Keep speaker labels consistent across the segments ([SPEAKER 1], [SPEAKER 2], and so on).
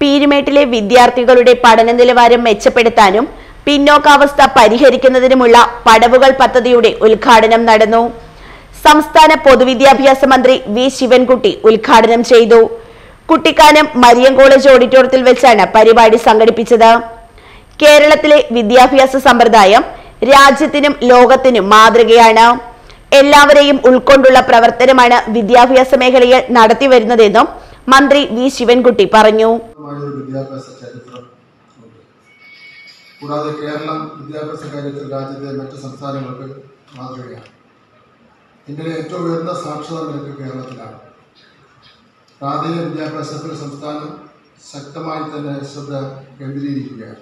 [SPEAKER 1] പീരുമേട്ടിലെ വിദ്യാർത്ഥികളുടെ പഠന നിലവാരം മെച്ചപ്പെടുത്താനും പിന്നോക്കാവസ്ഥ പരിഹരിക്കുന്നതിനുമുള്ള പടവുകൾ പദ്ധതിയുടെ ഉദ്ഘാടനം നടന്നു സംസ്ഥാന പൊതുവിദ്യാഭ്യാസ മന്ത്രി വി ശിവൻകുട്ടി ഉദ്ഘാടനം ചെയ്തു കുട്ടിക്കാനം മരിയം കോളേജ് ഓഡിറ്റോറിയത്തിൽ വെച്ചാണ് പരിപാടി സംഘടിപ്പിച്ചത് കേരളത്തിലെ വിദ്യാഭ്യാസ സമ്പ്രദായം രാജ്യത്തിനും ലോകത്തിനും മാതൃകയാണ് എല്ലാവരെയും ഉൾക്കൊണ്ടുള്ള പ്രവർത്തനമാണ് വിദ്യാഭ്യാസ മേഖലയിൽ നടത്തിവരുന്നതെന്നും മന്ത്രി വി ശിവൻകുട്ടി പറഞ്ഞു
[SPEAKER 2] ഒരു വിദ്യാഭ്യാസ ചരിത്രം ഉണ്ട് കൂടാതെ കേരളം വിദ്യാഭ്യാസ കാര്യത്തിൽ രാജ്യത്തെ മറ്റ് സംസ്ഥാനങ്ങൾക്ക് മാതൃകയാണ് ഇന്ത്യയിലെ ഏറ്റവും ഉയർന്ന സാക്ഷരതാ നിരക്ക് കേരളത്തിലാണ് പ്രാഥമിക വിദ്യാഭ്യാസത്തിൽ സംസ്ഥാനം ശക്തമായി തന്നെ ശ്രദ്ധ കേന്ദ്രീകരിക്കുകയാണ്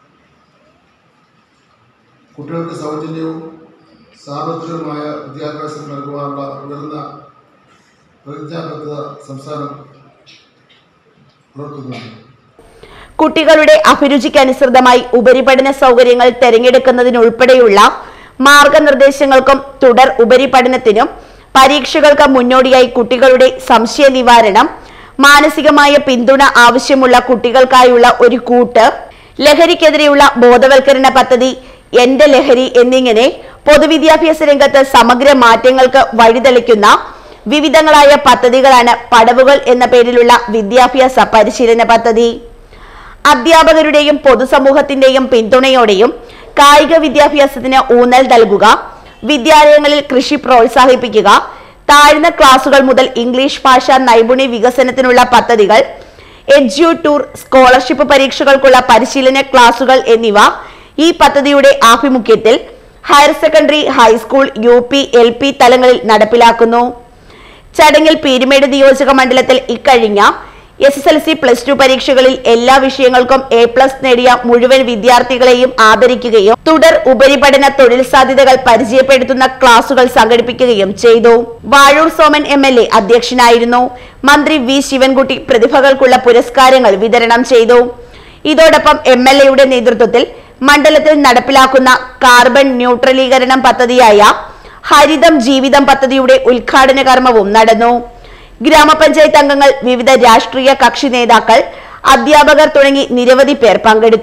[SPEAKER 2] കുട്ടികൾക്ക് സൗജന്യവും സാർവത്രികവുമായ വിദ്യാഭ്യാസം നൽകുവാനുള്ള ഉയർന്ന പ്രതിജ്ഞാബദ്ധത സംസ്ഥാനം പുലർത്തുന്നുണ്ട്
[SPEAKER 1] കുട്ടികളുടെ അഭിരുചിക്കനുസൃതമായി ഉപരിപഠന സൗകര്യങ്ങൾ തെരഞ്ഞെടുക്കുന്നതിനുൾപ്പെടെയുള്ള മാർഗനിർദ്ദേശങ്ങൾക്കും തുടർ ഉപരിപഠനത്തിനും പരീക്ഷകൾക്ക് മുന്നോടിയായി കുട്ടികളുടെ സംശയ നിവാരണം മാനസികമായ പിന്തുണ ആവശ്യമുള്ള കുട്ടികൾക്കായുള്ള ഒരു കൂട്ട് ലഹരിക്കെതിരെയുള്ള ബോധവൽക്കരണ പദ്ധതി എന്റെ ലഹരി എന്നിങ്ങനെ പൊതുവിദ്യാഭ്യാസ രംഗത്ത് സമഗ്ര മാറ്റങ്ങൾക്ക് വഴിതെളിക്കുന്ന വിവിധങ്ങളായ പദ്ധതികളാണ് പടവുകൾ എന്ന പേരിലുള്ള വിദ്യാഭ്യാസ പരിശീലന പദ്ധതി അധ്യാപകരുടെയും പൊതുസമൂഹത്തിന്റെയും പിന്തുണയോടെയും കായിക വിദ്യാഭ്യാസത്തിന് ഊന്നൽ നൽകുക വിദ്യാലയങ്ങളിൽ കൃഷി പ്രോത്സാഹിപ്പിക്കുക താഴ്ന്ന ക്ലാസുകൾ മുതൽ ഇംഗ്ലീഷ് ഭാഷ നൈപുണ്യ വികസനത്തിനുള്ള പദ്ധതികൾ എഡ്യു ടൂർ സ്കോളർഷിപ്പ് പരീക്ഷകൾക്കുള്ള പരിശീലന ക്ലാസുകൾ എന്നിവ ഈ പദ്ധതിയുടെ ആഭിമുഖ്യത്തിൽ higher secondary high school U P L P തലങ്ങളിൽ നടപ്പിലാക്കുന്നു ചടങ്ങിൽ പീരുമേട് നിയോജക മണ്ഡലത്തിൽ ഇക്കഴിഞ്ഞ S S L C plus two പരീക്ഷകളിൽ എല്ലാ വിഷയങ്ങൾക്കും എ പ്ലസ് നേടിയ മുഴുവൻ വിദ്യാർത്ഥികളെയും ആദരിക്കുകയും തുടർ ഉപരിപഠന തൊഴിൽ സാധ്യതകൾ പരിചയപ്പെടുത്തുന്ന ക്ലാസുകൾ സംഘടിപ്പിക്കുകയും ചെയ്തു Vazhoor Soman M L A അധ്യക്ഷനായിരുന്നു മന്ത്രി വി ശിവൻകുട്ടി പ്രതിഭകൾക്കുള്ള പുരസ്കാരങ്ങൾ വിതരണം ചെയ്തു ഇതോടൊപ്പം എം എൽ എയുടെ നേതൃത്വത്തിൽ മണ്ഡലത്തിൽ നടപ്പിലാക്കുന്ന കാർബൺ ന്യൂട്രലീകരണം പദ്ധതിയായ ഹരിതം ജീവിതം പദ്ധതിയുടെ ഉദ്ഘാടന കർമ്മവും നടന്നു ഗ്രാമപഞ്ചായത്ത് അംഗങ്ങൾ വിവിധ രാഷ്ട്രീയ കക്ഷി നേതാക്കൾ അധ്യാപകർ തുടങ്ങി നിരവധി പേർ പങ്കെടുത്തു